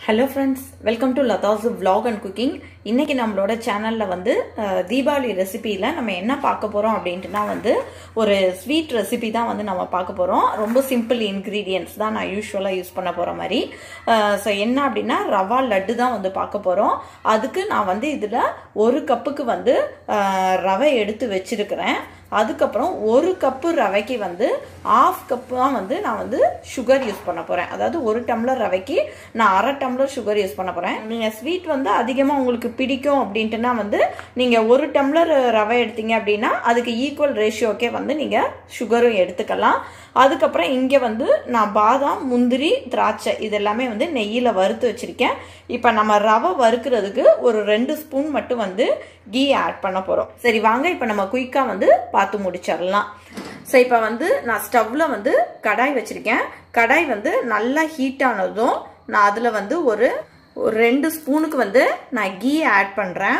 hello friends welcome to Latha's vlog and cooking இன்னைக்கு நம்மளோட சேனலில் வந்து அஹ், தீபாவளி ரெசிபியில் நம்ம என்ன பார்க்க போகிறோம் அப்படின்ட்டுனா வந்து ஒரு ஸ்வீட் ரெசிபி தான் வந்து நம்ம பார்க்க போகிறோம் ரொம்ப சிம்பிள் இன்க்ரீடியன்ஸ் தான் நான் யூஸ்வலாக யூஸ் பண்ண போகிற மாதிரி ஸோ என்ன அப்படின்னா ரவா லட்டு தான் வந்து பார்க்க போகிறோம் அதுக்கு நான் வந்து இதில் ஒரு கப்புக்கு வந்து அஹ், ரவை எடுத்து வச்சிருக்கிறேன் அதுக்கப்புறம் ஒரு கப்பு ரவைக்கு வந்து ஆஃப் கப்பு தான் வந்து நான் வந்து சுகர் யூஸ் பண்ண போகிறேன் அதாவது ஒரு டம்ளர் ரவைக்கு நான் அரை டம்ளர் சுகர் யூஸ் பண்ண போகிறேன் நீங்கள் ஸ்வீட் வந்து அதிகமாக உங்களுக்கு பிடிக்கும் அப்படின்ட்டுனா வந்து நீங்கள் ஒரு டம்ளர் ரவை எடுத்தீங்க அப்படின்னா அதுக்கு ஈக்குவல் ரேஷியோக்கே வந்து நீங்கள் சுகரும் எடுத்துக்கலாம் அதுக்கப்புறம் இங்கே வந்து நான் பாதாம் முந்திரி திராட்சை இது எல்லாமே வந்து நெய்யில் வறுத்து வச்சுருக்கேன் இப்போ நம்ம ரவை வறுக்கிறதுக்கு ஒரு ரெண்டு ஸ்பூன் மட்டும் வந்து கீ ஆட் பண்ண போகிறோம் சரி வாங்க இப்போ நம்ம குயிக்காக வந்து பார்த்து முடிச்சிடலாம் ஸோ இப்போ வந்து நான் ஸ்டவ்வில் வந்து கடாய் வச்சுருக்கேன் கடாய் வந்து நல்லா ஹீட் ஆனதும் நான் அதில் வந்து ஒரு ஒரு ரெண்டு ஸ்பூனுக்கு வந்து நான் கீ ஆட் பண்ணுறேன்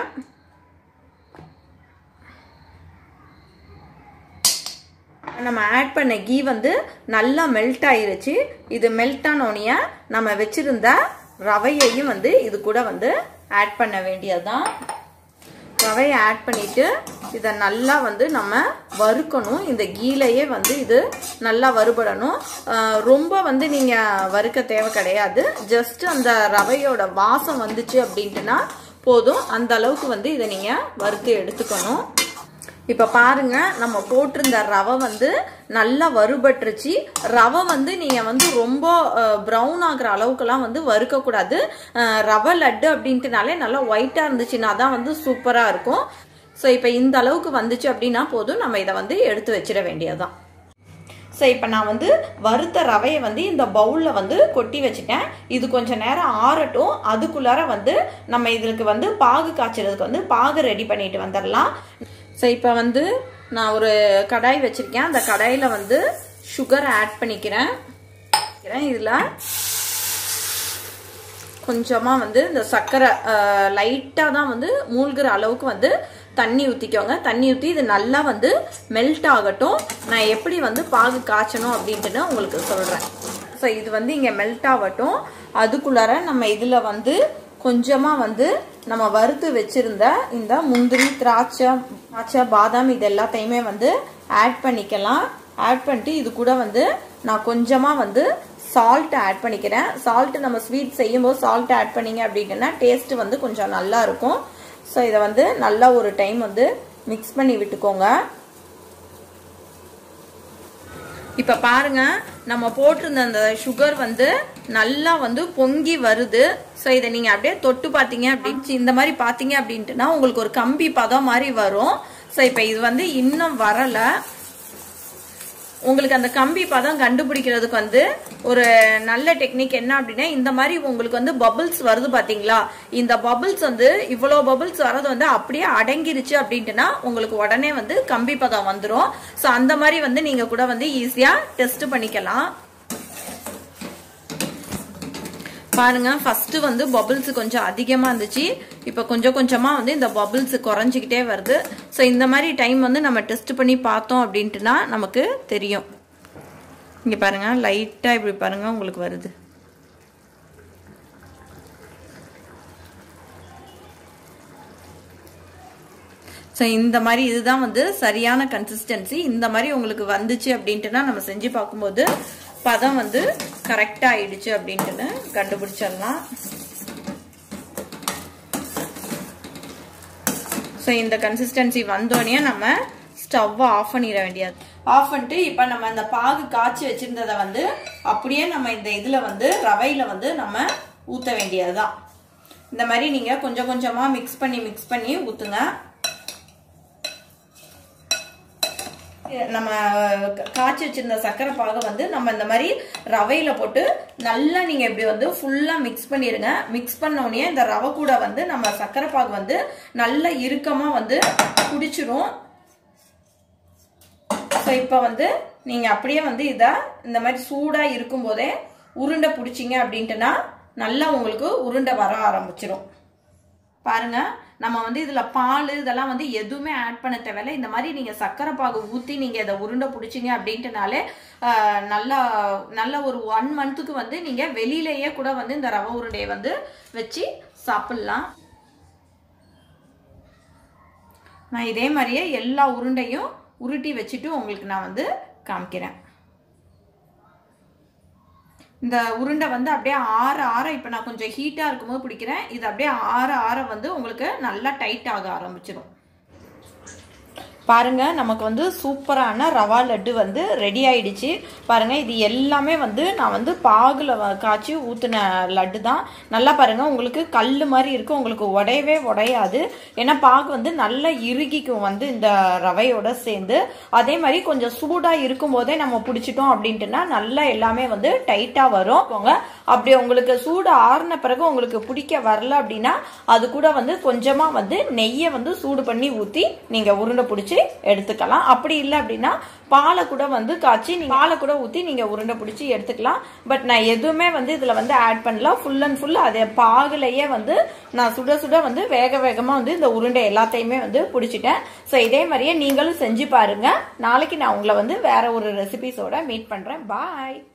நம்ம ஆட் பண்ண கீ வந்து நல்லா மெல்ட் ஆயிருச்சு இது மெல்ட் ஆனோடனே நம்ம வச்சிருந்த ரவையையும் வந்து இது கூட வந்து ஆட் பண்ண வேண்டியதுதான் ரவையை ஆட் பண்ணிட்டு இதை நல்லா வந்து நம்ம வறுக்கணும் இந்த கீலையே வந்து இது நல்லா வறுபடணும் ஆஹ் ரொம்ப வந்து நீங்கள் வறுக்க தேவை கிடையாது ஜஸ்ட் அந்த ரவையோட வாசம் வந்துச்சு அப்படின்ட்டுனா போதும் அந்த அளவுக்கு வந்து இதை நீங்கள் வறுத்து எடுத்துக்கணும் இப்போ பாருங்க நம்ம போட்டிருந்த ரவை வந்து நல்லா வறுபட்டுருச்சு ரவை வந்து நீங்கள் வந்து ரொம்ப ப்ரௌன் ஆகுற அளவுக்குலாம் வந்து வறுக்கக்கூடாது அஹ், ரவை லட்டு அப்படின்ட்டுனாலே நல்லா ஒயிட்டாக இருந்துச்சுன்னா தான் வந்து சூப்பராக இருக்கும் ஸோ இப்போ இந்த அளவுக்கு வந்துச்சு அப்படின்னா போதும் நம்ம இதை வந்து எடுத்து வச்சிட வேண்டியதுதான் ஸோ இப்போ நான் வந்து வறுத்த ரவையை வந்து இந்த பவுலில் வந்து கொட்டி வச்சுட்டேன் இது கொஞ்சம் நேரம் ஆறட்டும் அதுக்குள்ளார வந்து நம்ம இதுக்கு வந்து பாகு காய்ச்சறதுக்கு வந்து பாகு ரெடி பண்ணிட்டு வந்துடலாம் ஸோ இப்போ வந்து நான் ஒரு கடாய் வச்சுருக்கேன் அந்த கடாயில் வந்து சுகர் ஆட் பண்ணிக்கிறேன் இதில் கொஞ்சமாக வந்து இந்த சர்க்கரை லைட்டாக தான் வந்து மூழ்கிற அளவுக்கு வந்து தண்ணி ஊற்றிக்கோங்க தண்ணி ஊற்றி இது நல்லா வந்து மெல்ட் ஆகட்டும் நான் எப்படி வந்து பாகு காய்ச்சணும் அப்படின்ட்டுன்னு உங்களுக்கு சொல்கிறேன் ஸோ இது வந்து இங்கே மெல்ட் ஆகட்டும் அதுக்குள்ளார நம்ம இதில் வந்து கொஞ்சமாக வந்து நம்ம வறுத்து வச்சிருந்த இந்த முந்திரி திராட்சை திராட்சை பாதாம் இது எல்லாத்தையுமே வந்து ஆட் பண்ணிக்கலாம் ஆட் பண்ணிட்டு இது கூட வந்து நான் கொஞ்சமாக வந்து சால்ட் ஆட் பண்ணிக்கிறேன் சால்ட் நம்ம ஸ்வீட் செய்யும்போது சால்ட் ஆட் பண்ணீங்க அப்படின்னா டேஸ்ட் வந்து கொஞ்சம் நல்லா இருக்கும் ஸோ இதை வந்து நல்லா ஒரு டைம் வந்து மிக்ஸ் பண்ணி விட்டுக்கோங்க இப்போ பாருங்க நம்ம போட்டிருந்த அந்த சுகர் வந்து நல்லா வந்து பொங்கி வருது ஸோ இதை நீங்கள் அப்படியே தொட்டு பார்த்தீங்க அப்படின்னு இந்த மாதிரி பார்த்தீங்க அப்படின்ட்டுனா உங்களுக்கு ஒரு கம்பி பதம் மாதிரி வரும் ஸோ இப்போ இது வந்து இன்னும் வரலை உங்களுக்கு அந்த கம்பி பதம் கண்டுபிடிக்கிறதுக்கு வந்து ஒரு நல்ல டெக்னிக் என்ன அப்படின்னா இந்த மாதிரி உங்களுக்கு வந்து பபிள்ஸ் வருது பாத்தீங்களா இந்த பபிள்ஸ் வந்து இவ்வளோ பபிள்ஸ் வரது வந்து அப்படியே அடங்கிருச்சு அப்படின்ட்டுனா உங்களுக்கு உடனே வந்து கம்பி பதம் வந்துடும் ஸோ அந்த மாதிரி வந்து நீங்க கூட வந்து ஈஸியா டெஸ்ட் பண்ணிக்கலாம் பாருங்க ஃபர்ஸ்ட் வந்து பபிள்ஸ் கொஞ்சம் அதிகமா இருந்துச்சு இப்போ கொஞ்சம் கொஞ்சமா வந்து இந்த பபிள்ஸ் குறைஞ்சிக்கிட்டே வருது ஸோ இந்த மாதிரி டைம் வந்து நம்ம டெஸ்ட் பண்ணி பார்த்தோம் அப்படின்ட்டுனா நமக்கு தெரியும் இங்க பாருங்க லைட்டா இப்படி பாருங்க உங்களுக்கு வருது ஸோ இந்த மாதிரி இதுதான் வந்து சரியான கன்சிஸ்டன்சி இந்த மாதிரி உங்களுக்கு வந்துச்சு அப்படின்ட்டுனா நம்ம செஞ்சு பார்க்கும்போது பதம் வந்து கரெக்டாக ஆயிடுச்சு அப்படின்ட்டுன்னு கண்டுபிடிச்சிடலாம் ஸோ இந்த கன்சிஸ்டன்சி வந்தோடனே நம்ம ஸ்டவ்வை ஆஃப் பண்ணிட வேண்டியது ஆஃப் பண்ணிட்டு இப்போ நம்ம அந்த பாகு காய்ச்சி வச்சிருந்ததை வந்து அப்படியே நம்ம இந்த இதில் வந்து ரவையில் வந்து நம்ம ஊற்ற வேண்டியதுதான் இந்த மாதிரி நீங்கள் கொஞ்சம் கொஞ்சமாக மிக்ஸ் பண்ணி மிக்ஸ் பண்ணி ஊற்றுங்க நம்ம காய்ச்சி வச்சிருந்த சர்க்கரை பாகை வந்து நம்ம இந்த மாதிரி ரவையில போட்டு நல்லா நீங்க இப்படி வந்து ஃபுல்லா மிக்ஸ் பண்ணிருங்க மிக்ஸ் பண்ண உடனே இந்த ரவை கூட வந்து நம்ம சர்க்கரை பாகு வந்து நல்ல இறுக்கமா வந்து குடிச்சிரும் ஸோ இப்போ வந்து நீங்க அப்படியே வந்து இதை இந்த மாதிரி சூடா இருக்கும் போதே உருண்டை பிடிச்சிங்க அப்படின்ட்டுனா நல்லா உங்களுக்கு உருண்டை வர ஆரம்பிச்சிரும் பாருங்க நம்ம வந்து இதுல பால் இதெல்லாம் வந்து எதுவுமே ஆட் பண்ண தேவையில்ல இந்த மாதிரி நீங்க சர்க்கரை பாகு ஊத்தி நீங்க இதை உருண்டை பிடிச்சிங்க அப்படின்ட்டுனாலே ஆஹ், நல்லா நல்ல ஒரு ஒன் மந்த்துக்கு வந்து நீங்க வெளியிலேயே கூட வந்து இந்த ரவை உருண்டையை வந்து வச்சு சாப்பிடலாம் நான் இதே மாதிரியே எல்லா உருண்டையும் உருட்டி வச்சுட்டு உங்களுக்கு நான் வந்து காமிக்கிறேன் இந்த உருண்டை வந்து அப்படியே ஆற ஆற இப்போ நான் கொஞ்சம் ஹீட்டாக இருக்கும்போது பிடிக்கிறேன் இது அப்படியே ஆற ஆற வந்து உங்களுக்கு நல்லா டைட் ஆக ஆரம்பிச்சிடும் பாருங்க நமக்கு வந்து சூப்பரான ரவா லட்டு வந்து ரெடி ஆயிடுச்சு பாருங்க இது எல்லாமே வந்து நான் வந்து பாகுல வ- காய்ச்சி ஊத்துன லட்டு தான் நல்லா பாருங்க உங்களுக்கு கல் மாதிரி இருக்கும் உங்களுக்கு உடையவே உடையாது ஏன்னா பாகு வந்து நல்லா இறுகிக்கும் வந்து இந்த ரவையோட சேர்ந்து அதே மாதிரி கொஞ்சம் சூடா இருக்கும் போதே நம்ம பிடிச்சிட்டோம் அப்படின்ட்டுனா நல்லா எல்லாமே வந்து டைட்டா வரும் போங்க அப்படி உங்களுக்கு சூடு ஆறுன பிறகு உங்களுக்கு பிடிக்க வரல அப்படின்னா அது கூட வந்து கொஞ்சமா வந்து நெய்யை வந்து சூடு பண்ணி ஊத்தி நீங்க உருண்டை பிடிச்சி எடுத்துக்கலாம் அப்படி இல்லை அப்படின்னா பாலை கூட வந்து காய்ச்சி நீங்க பாலை கூட ஊத்தி நீங்க உருண்டை பிடிச்சி எடுத்துக்கலாம் பட் நான் எதுவுமே வந்து இதுல வந்து ஆட் பண்ணல ஃபுல் அண்ட் ஃபுல் அதே பாகுலையே வந்து நான் சுட சுட வந்து வேக வேகமா வந்து இந்த உருண்டை எல்லாத்தையுமே வந்து பிடிச்சிட்டேன் ஸோ இதே மாதிரியே நீங்களும் செஞ்சு பாருங்க நாளைக்கு நான் உங்களை வந்து வேற ஒரு ரெசிபிஸோட மீட் பண்றேன் பாய்